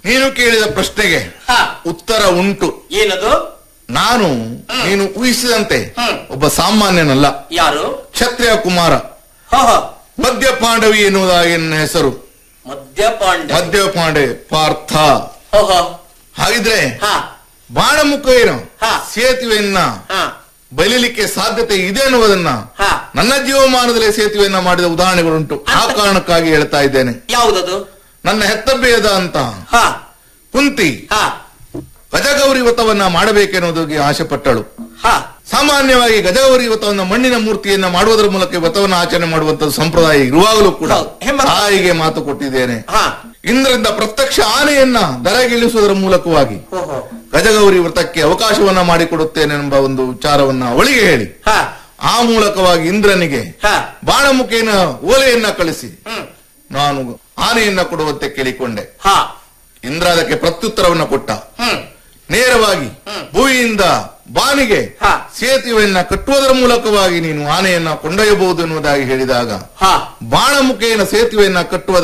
ನೀನು ಕೇಳಿದ ಪ್ರಶ್ನೆಗೆ ಹಾ ಉತ್ತರ ಉಂಟು ಏನದು ನಾನು ನೀನು ಊಹಿಸಿದಂತೆ ಹ್ಮ್. ಒಬ್ಬ ಸಾಮಾನ್ಯನಲ್ಲ ಯಾರು ಕ್ಷತ್ರಿಯ ಕುಮಾರ ಹ ಹ. ಮಧ್ಯ ಪಾಂಡವಿ ಎನ್ನುವುದಾಗಿ ನನ್ನ ಹೆಸರು ಮದ್ಯಪಾಂಡ ಮಧ್ಯ ಪಾಂಡೆ ಪಾರ್ಥ ಹ ಹ. ಹಾಗಿದ್ರೆ ಹ ಬಾಣಮುಖ ಏನು ಹಾ. ಸೇತುವೆಯನ್ನ ಹ ಬಲಿಲಿಕ್ಕೆ ಸಾಧ್ಯತೆ ಇದೆ ಅನ್ನುವುದನ್ನ ಹ. ನನ್ನ ಜೀವಮಾನದಲ್ಲಿ ಸೇತುವೆಯನ್ನ ಮಾಡಿದ ಉದಾಹರಣೆಗಳುಂಟು ಆ ಅಂತ- ಕಾರಣಕ್ಕಾಗಿ ಹೇಳ್ತಾ ಇದ್ದೇನೆ ಯಾವುದದು ನನ್ನ ಹೆತ್ತಬ್ಬೇದ ಅಂತ ಹ ಕುಂತಿ ಹ ಗಜಗೌರಿ ವ್ರತವನ್ನ ಮಾಡಬೇಕೆನ್ನುವುದಕ್ಕೆ ಆಸೆ ಪಟ್ಟಳು ಹ ಸಾಮಾನ್ಯವಾಗಿ ಗಜಗೌರಿ ವ್ರತವನ್ನ ಮಣ್ಣಿನ ಮೂರ್ತಿಯನ್ನ ಮಾಡುವುದರ ಮೂಲಕ ವ್ರತವನ್ನ ಆಚರಣೆ ಮಾಡುವಂತಹ ಸಂಪ್ರದಾಯ ಇರುವಾಗಲೂ ಕೂಡ ಹೌದು. ಹೆಮ್ಮೆ- ತಾಯಿಗೆ ಮಾತು ಕೊಟ್ಟಿದ್ದೇನೆ ಹ ಇಂದ್ರಿಂದ ಪ್ರತ್ಯಕ್ಷ ಆನೆಯನ್ನ ದರಗಿಳಿಸುವುದರ ಮೂಲಕವಾಗಿ ಹೋ ಹೋ. ಗಜಗೌರಿ ವ್ರತಕ್ಕೆ ಅವಕಾಶವನ್ನ ಮಾಡಿಕೊಡುತ್ತೇನೆ ಎಂಬ ಒಂದು ವಿಚಾರವನ್ನ ಅವಳಿಗೆ ಹೇಳಿ ಹ ಆ ಮೂಲಕವಾಗಿ ಇಂದ್ರನಿಗೆ ಹ ಬಾಣಮುಖೇನ ಓಲೆಯನ್ನ ಕಳಿಸಿ ಹ್ಮ್ ನಾನು ಆನೆಯನ್ನ ಕೊಡುವಂತೆ ಕೇಳಿಕೊಂಡೆ ಹ ಇಂದ್ರ ಅದಕ್ಕೆ ಪ್ರತ್ಯುತ್ತರವನ್ನ ಕೊಟ್ಟ ಹ್ಮ್ ನೇರವಾಗಿ ಭೂಮಿಯಿಂದ ಬಾನಿಗೆ ಹಾ. ಸೇತುವೆಯನ್ನ ಕಟ್ಟುವುದರ ಮೂಲಕವಾಗಿ ನೀನು ಆನೆಯನ್ನ ಕೊಂಡೊಯ್ಯಬಹುದು ಎನ್ನುವುದಾಗಿ ಹೇಳಿದಾಗ ಹ ಬಾಣಮುಖೇನ ಸೇತುವೆಯನ್ನ ಕಟ್ಟುವ